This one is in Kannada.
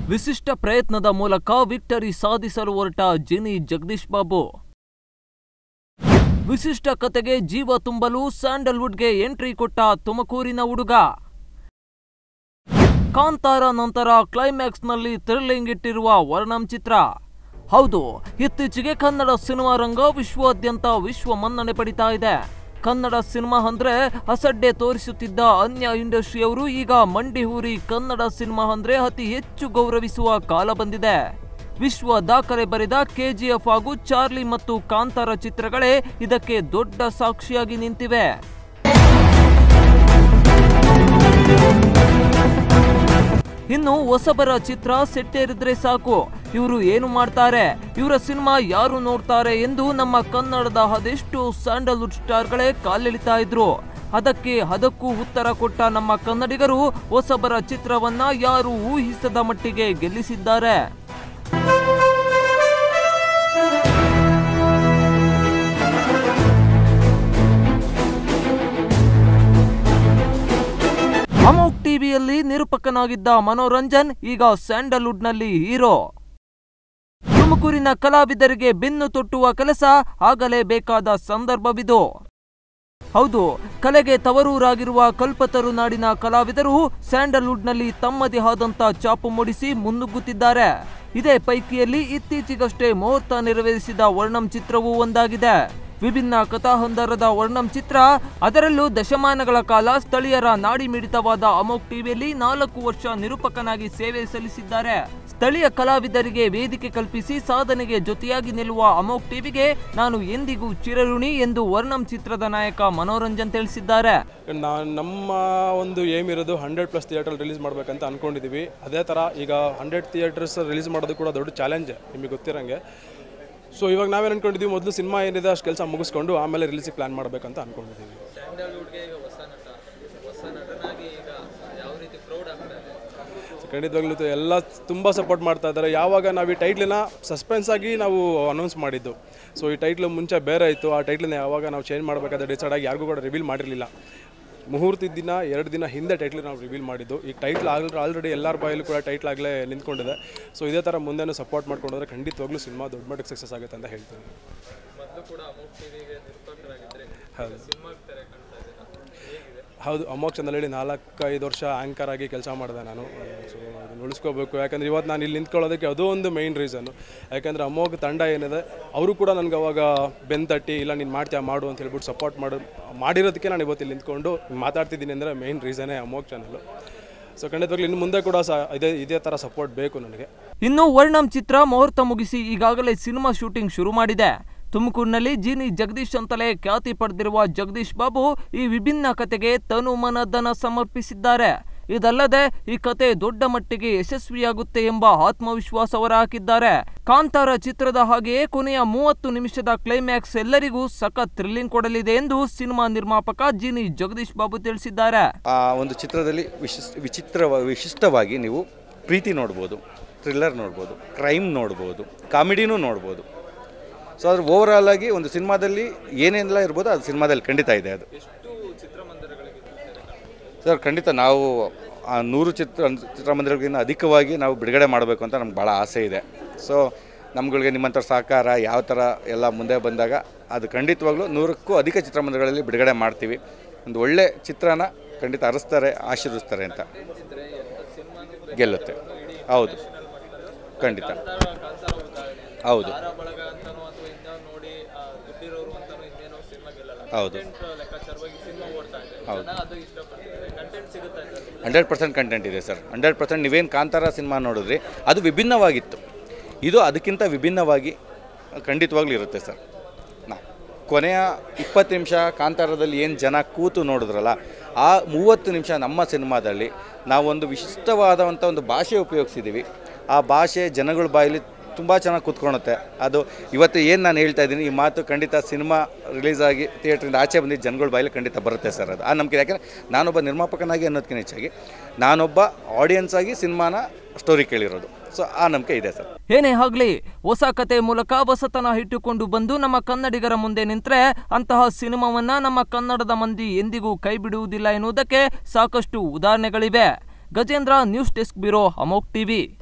ವಿಶಿಷ್ಟ ಪ್ರಯತ್ನದ ಮೂಲಕ ವಿಕ್ಟರಿ ಸಾಧಿಸಲು ಹೊರಟ ಜಿನಿ ಜಗದೀಶ್ ಬಾಬು ವಿಶಿಷ್ಟ ಕತೆಗೆ ಜೀವ ತುಂಬಲು ಸ್ಯಾಂಡಲ್ವುಡ್ಗೆ ಎಂಟ್ರಿ ಕೊಟ್ಟ ತುಮಕೂರಿನ ಹುಡುಗ ಕಾಂತಾರ ನಂತರ ಕ್ಲೈಮ್ಯಾಕ್ಸ್ನಲ್ಲಿ ಥ್ರಿಲ್ಲಿಂಗ್ ಇಟ್ಟಿರುವ ವರ್ಣಂ ಚಿತ್ರ ಹೌದು ಇತ್ತೀಚೆಗೆ ಕನ್ನಡ ಸಿನಿಮಾ ರಂಗ ವಿಶ್ವಾದ್ಯಂತ ವಿಶ್ವ ಮನ್ನಣೆ ಪಡಿತಾ ಇದೆ ಕನ್ನಡ ಸಿನಿಮಾ ಅಂದ್ರೆ ಅಸಡ್ಡೆ ತೋರಿಸುತ್ತಿದ್ದ ಅನ್ಯ ಇಂಡಸ್ಟ್ರಿಯವರು ಈಗ ಮಂಡಿ ಹೂರಿ ಕನ್ನಡ ಸಿನಿಮಾ ಅಂದ್ರೆ ಅತಿ ಹೆಚ್ಚು ಗೌರವಿಸುವ ಕಾಲ ಬಂದಿದೆ ವಿಶ್ವ ದಾಖಲೆ ಬರೆದ ಕೆಜಿಎಫ್ ಹಾಗೂ ಚಾರ್ಲಿ ಮತ್ತು ಕಾಂತಾರ ಚಿತ್ರಗಳೇ ಇದಕ್ಕೆ ದೊಡ್ಡ ಸಾಕ್ಷಿಯಾಗಿ ನಿಂತಿವೆ ಇನ್ನು ಹೊಸಬರ ಚಿತ್ರ ಸೆಟ್ಟೇರಿದ್ರೆ ಸಾಕು ಇವರು ಏನು ಮಾಡ್ತಾರೆ ಇವರ ಸಿನಿಮಾ ಯಾರು ನೋಡ್ತಾರೆ ಎಂದು ನಮ್ಮ ಕನ್ನಡದ ಅದೆಷ್ಟು ಸ್ಯಾಂಡಲ್ವುಡ್ ಸ್ಟಾರ್ಗಳೇ ಕಾಲೆಳಿತಾ ಇದ್ರು ಅದಕ್ಕೆ ಅದಕ್ಕೂ ಉತ್ತರ ಕೊಟ್ಟ ನಮ್ಮ ಕನ್ನಡಿಗರು ಹೊಸಬರ ಚಿತ್ರವನ್ನ ಯಾರು ಊಹಿಸದ ಮಟ್ಟಿಗೆ ಗೆಲ್ಲಿಸಿದ್ದಾರೆ ಅಮೋಕ್ ಟಿವಿಯಲ್ಲಿ ನಿರೂಪಕನಾಗಿದ್ದ ಮನೋರಂಜನ್ ಈಗ ಸ್ಯಾಂಡಲ್ವುಡ್ನಲ್ಲಿ ಹೀರೋ ತುಮಕೂರಿನ ಕಲಾವಿದರಿಗೆ ಬೆನ್ನು ತೊಟ್ಟುವ ಕೆಲಸ ಆಗಲೇಬೇಕಾದ ಸಂದರ್ಭವಿದು ಹೌದು ಕಲೆಗೆ ತವರೂರಾಗಿರುವ ಕಲ್ಪತರು ನಾಡಿನ ಕಲಾವಿದರು ಸ್ಯಾಂಡಲ್ವುಡ್ನಲ್ಲಿ ತಮ್ಮದೇ ಆದಂತ ಚಾಪು ಮೂಡಿಸಿ ಮುನ್ನುಗ್ಗುತ್ತಿದ್ದಾರೆ ಇದೇ ಪೈಕಿಯಲ್ಲಿ ಇತ್ತೀಚೆಗಷ್ಟೇ ಮುಹೂರ್ತ ನೆರವೇರಿಸಿದ ವರ್ಣಂ ಚಿತ್ರವೂ ಒಂದಾಗಿದೆ ವಿಭಿನ್ನ ಕಥಾಹಂದರದ ವರ್ಣಂ ಚಿತ್ರ ಅದರಲ್ಲೂ ದಶಮಾನಗಳ ಕಾಲ ಸ್ಥಳೀಯರ ನಾಡಿ ಮಿಡಿತವಾದ ಅಮೋಕ್ ಟಿವಿಯಲ್ಲಿ ನಾಲ್ಕು ವರ್ಷ ನಿರೂಪಕನಾಗಿ ಸೇವೆ ಸಲ್ಲಿಸಿದ್ದಾರೆ ಸ್ಥಳೀಯ ಕಲಾವಿದರಿಗೆ ವೇದಿಕೆ ಕಲ್ಪಿಸಿ ಸಾಧನೆಗೆ ಜೊತೆಯಾಗಿ ನಿಲ್ಲುವ ಅಮೋಕ್ ಟಿವಿಗೆ ನಾನು ಎಂದಿಗೂ ಚಿರಋಣಿ ಎಂದು ವರ್ಣಂ ಚಿತ್ರದ ನಾಯಕ ಮನೋರಂಜನ್ ತಿಳಿಸಿದ್ದಾರೆ ನಾ ನಮ್ಮ ಒಂದು ಏಮ್ ಇರೋದು ಹಂಡ್ರೆಡ್ ಪ್ಲಸ್ ಥಿಯೇಟ್ರಲ್ಲಿ ರಿಲೀಸ್ ಮಾಡಬೇಕಂತ ಅಂದ್ಕೊಂಡಿದ್ದೀವಿ ಅದೇ ಥರ ಈಗ ಹಂಡ್ರೆಡ್ ಥಿಯೇಟರ್ಸ್ ರಿಲೀಸ್ ಮಾಡೋದು ಕೂಡ ದೊಡ್ಡ ಚಾಲೆಂಜ್ ನಿಮಗೆ ಗೊತ್ತಿರೋಂಗೆ ಸೊ ಇವಾಗ ನಾವೇನು ಅಂದ್ಕೊಂಡಿದ್ದೀವಿ ಮೊದಲು ಸಿನಿಮಾ ಏನಿದೆ ಅಷ್ಟು ಕೆಲಸ ಮುಗಿಸ್ಕೊಂಡು ಆಮೇಲೆ ರಿಲೀಸಿಗೆ ಪ್ಲ್ಯಾನ್ ಮಾಡಬೇಕಂತ ಅಂದ್ಕೊಂಡಿದ್ದೀವಿ ಖಂಡಿತವಾಗ್ಲೂ ತು- ಎಲ್ಲ ತುಂಬ ಸಪೋರ್ಟ್ ಮಾಡ್ತಾ ಇದ್ದಾರೆ ಯಾವಾಗ ನಾವು ಈ ಟೈಟ್ಲನ್ನ ಸಸ್ಪೆನ್ಸ್ ಆಗಿ ನಾವು ಅನೌನ್ಸ್ ಮಾಡಿದ್ದು ಸೊ ಈ ಟೈಟ್ಲ್ ಮುಂಚೆ ಬೇರೆ ಇತ್ತು ಆ ಟೈಟ್ಲನ್ನ ಯಾವಾಗ ನಾವು ಚೇಂಜ್ ಮಾಡಬೇಕಾದ್ರೆ ಡಿಸೈಡ್ ಆಗಿ ಯಾರಿಗೂ ಕೂಡ ರಿವೀಲ್ ಮಾಡಿರಲಿಲ್ಲ ಮುಹೂರ್ತದ ದಿನ ಎರಡು ದಿನ ಹಿಂದೆ ಟೈಟ್ಲ್ ನಾವು ರಿವೀಲ್ ಮಾಡಿದ್ದು ಈ ಟೈಟ್ಲ್ ಆಲ್ರೆಡಿ ಆಲ್ರೆಡಿ ಎಲ್ಲರ ಬಾಯಲ್ಲೂ ಕೂಡ ಟೈಟ್ಲ್ ಆಗಲೇ ನಿಂತ್ಕೊಂಡಿದೆ ಸೊ ಇದೇ ಥರ ಮುಂದೆನೂ ಸಪೋರ್ಟ್ ಮಾಡ್ಕೊಂಡ್ರೆ ಖಂಡಿತವಾಗ್ಲೂ ಸಿನಿಮಾ ದೊಡ್ಡ ಮಟ್ಟಿಗೆ ಸಕ್ಸಸ್ ಆಗುತ್ತೆ ಅಂತ ಹೇಳ್ತೀನಿ ಹೌದು ಹೌದು ಅಮೋಕ್ ಚಾನಲಲ್ಲಿ ನಾಲ್ಕೈದು ವರ್ಷ ಆ್ಯಂಕರ್ ಆಗಿ ಕೆಲಸ ಮಾಡಿದೆ ನಾನು ಸೊ ಅದನ್ನು ಉಳಿಸ್ಕೋಬೇಕು ಯಾಕಂದರೆ ಇವತ್ತು ನಾನು ಇಲ್ಲಿ ನಿಂತ್ಕೊಳ್ಳೋದಕ್ಕೆ ಅದೂ ಒಂದು ಮೈನ್ ರೀಸನ್ನು ಯಾಕಂದರೆ ಅಮೋಘ್ ತಂಡ ಏನಿದೆ ಅವರು ಕೂಡ ನನಗೆ ಅವಾಗ ಬೆನ್ ತಟ್ಟಿ ಇಲ್ಲ ನೀನು ಮಾಡ್ತೀಯ ಮಾಡು ಅಂತ ಹೇಳ್ಬಿಟ್ಟು ಸಪೋರ್ಟ್ ಮಾಡು ಮಾಡಿರೋದಕ್ಕೆ ನಾನು ಇವತ್ತು ಇಲ್ಲಿ ನಿಂತ್ಕೊಂಡು ಮಾತಾಡ್ತಿದ್ದೀನಿ ಅಂದರೆ ಮೈನ್ ರೀಸನ್ನೇ ಅಮೋಘ್ ಚಾನಲು ಸೊ ಖಂಡಿತವಾಗ್ಲೂ ಇನ್ನು ಮುಂದೆ ಕೂಡ ಸಹ ಇದೇ ಇದೇ ಥರ ಸಪೋರ್ಟ್ ಬೇಕು ನನಗೆ ಇನ್ನು ವರ್ಣಂ ಚಿತ್ರ ಮುಹೂರ್ತ ಮುಗಿಸಿ ಈಗಾಗಲೇ ಸಿನಿಮಾ ಶೂಟಿಂಗ್ ಶುರು ಮಾಡಿದೆ ತುಮಕೂರಿನಲ್ಲಿ ಜೀನಿ ಜಗದೀಶ್ ಅಂತಲೇ ಖ್ಯಾತಿ ಪಡೆದಿರುವ ಜಗದೀಶ್ ಬಾಬು ಈ ವಿಭಿನ್ನ ಕತೆಗೆ ತನು ಮನಧನ ಸಮರ್ಪಿಸಿದ್ದಾರೆ ಇದಲ್ಲದೆ ಈ ಕತೆ ದೊಡ್ಡ ಮಟ್ಟಿಗೆ ಯಶಸ್ವಿಯಾಗುತ್ತೆ ಎಂಬ ಆತ್ಮವಿಶ್ವಾಸ ಹೊರಹಾಕಿದ್ದಾರೆ ಕಾಂತಾರ ಚಿತ್ರದ ಹಾಗೆಯೇ ಕೊನೆಯ ಮೂವತ್ತು ನಿಮಿಷದ ಕ್ಲೈಮ್ಯಾಕ್ಸ್ ಎಲ್ಲರಿಗೂ ಸಖತ್ ಥ್ರಿಲ್ಲಿಂಗ್ ಕೊಡಲಿದೆ ಎಂದು ಸಿನಿಮಾ ನಿರ್ಮಾಪಕ ಜೀನಿ ಜಗದೀಶ್ ಬಾಬು ತಿಳಿಸಿದ್ದಾರೆ ಆ ಒಂದು ಚಿತ್ರದಲ್ಲಿ ವಿಶಿಷ್ಟ ವಿಚಿತ್ರ ವಿಶಿಷ್ಟವಾಗಿ ನೀವು ಪ್ರೀತಿ ನೋಡ್ಬೋದು ಥ್ರಿಲ್ಲರ್ ನೋಡ್ಬೋದು ಕ್ರೈಮ್ ನೋಡ್ಬೋದು ಕಾಮಿಡಿನೂ ನೋಡ್ಬೋದು ಸೊ ಅದ್ರ ಓವರಾಲ್ ಆಗಿ ಒಂದು ಸಿನಿಮಾದಲ್ಲಿ ಏನೇನೆಲ್ಲ ಇರ್ಬೋದು ಅದು ಸಿನಿಮಾದಲ್ಲಿ ಖಂಡಿತ ಇದೆ ಅದು ಸರ್ ಖಂಡಿತ ನಾವು ಆ ನೂರು ಚಿತ್ರ ಚಿತ್ರಮಂದಿರಗಳಿಗಿಂತ ಅಧಿಕವಾಗಿ ನಾವು ಬಿಡುಗಡೆ ಮಾಡಬೇಕು ಅಂತ ನಮ್ಗೆ ಭಾಳ ಆಸೆ ಇದೆ ಸೊ ನಮ್ಗಳಿಗೆ ನಿಮ್ಮಂಥ ಸಹಕಾರ ಯಾವ ಥರ ಎಲ್ಲ ಮುಂದೆ ಬಂದಾಗ ಅದು ಖಂಡಿತವಾಗ್ಲೂ ನೂರಕ್ಕೂ ಅಧಿಕ ಚಿತ್ರಮಂದಿರಗಳಲ್ಲಿ ಬಿಡುಗಡೆ ಮಾಡ್ತೀವಿ ಒಂದು ಒಳ್ಳೆ ಚಿತ್ರನ ಖಂಡಿತ ಅರಸ್ತಾರೆ ಆಶೀರ್ವಿಸ್ತಾರೆ ಅಂತ ಗೆಲ್ಲುತ್ತೆ ಹೌದು ಖಂಡಿತ ಹೌದು ಹೌದು ಹೌದು ಹಂಡ್ರೆಡ್ ಪರ್ಸೆಂಟ್ ಕಂಟೆಂಟ್ ಇದೆ ಸರ್ ಹಂಡ್ರೆಡ್ ಪರ್ಸೆಂಟ್ ನೀವೇನು ಕಾಂತಾರ ಸಿನಿಮಾ ನೋಡಿದ್ರಿ ಅದು ವಿಭಿನ್ನವಾಗಿತ್ತು ಇದು ಅದಕ್ಕಿಂತ ವಿಭಿನ್ನವಾಗಿ ಖಂಡಿತವಾಗ್ಲೂ ಇರುತ್ತೆ ಸರ್ ನಾ ಕೊನೆಯ ಇಪ್ಪತ್ತು ನಿಮಿಷ ಕಾಂತಾರದಲ್ಲಿ ಏನು ಜನ ಕೂತು ನೋಡಿದ್ರಲ್ಲ ಆ ಮೂವತ್ತು ನಿಮಿಷ ನಮ್ಮ ಸಿನಿಮಾದಲ್ಲಿ ನಾವೊಂದು ವಿಶಿಷ್ಟವಾದಂಥ ಒಂದು ಭಾಷೆ ಉಪಯೋಗಿಸಿದ್ದೀವಿ ಆ ಭಾಷೆ ಜನಗಳ ಬಾಯಲ್ಲಿ ತುಂಬ ಚೆನ್ನಾಗಿ ಕೂತ್ಕೊಳುತ್ತೆ ಅದು ಇವತ್ತು ಏನು ನಾನು ಹೇಳ್ತಾ ಇದ್ದೀನಿ ಈ ಮಾತು ಖಂಡಿತ ಸಿನಿಮಾ ರಿಲೀಸ್ ಆಗಿ ಥಿಯೇಟ್ರಿಂದ ಆಚೆ ಬಂದಿದ್ದು ಜನಗಳ ಬಾಯಲ್ಲಿ ಖಂಡಿತ ಬರುತ್ತೆ ಸರ್ ಅದು ಆ ನಂಬಿಕೆ ಯಾಕೆಂದರೆ ನಾನೊಬ್ಬ ನಿರ್ಮಾಪಕನಾಗಿ ಅನ್ನೋದಕ್ಕಿಂತ ಹೆಚ್ಚಾಗಿ ನಾನೊಬ್ಬ ಆಡಿಯನ್ಸ್ ಆಗಿ ಸಿನಿಮಾನ ಸ್ಟೋರಿ ಕೇಳಿರೋದು ಸೊ ಆ ನಂಬಿಕೆ ಇದೆ ಸರ್ ಏನೇ ಆಗ್ಲಿ ಹೊಸ ಕತೆ ಮೂಲಕ ಹೊಸತನ ಇಟ್ಟುಕೊಂಡು ಬಂದು ನಮ್ಮ ಕನ್ನಡಿಗರ ಮುಂದೆ ನಿಂತ್ರೆ ಅಂತಹ ಸಿನಿಮಾವನ್ನ ನಮ್ಮ ಕನ್ನಡದ ಮಂದಿ ಎಂದಿಗೂ ಕೈ ಬಿಡುವುದಿಲ್ಲ ಎನ್ನುವುದಕ್ಕೆ ಸಾಕಷ್ಟು ಉದಾಹರಣೆಗಳಿವೆ Gajendra news desk bureau Amogh TV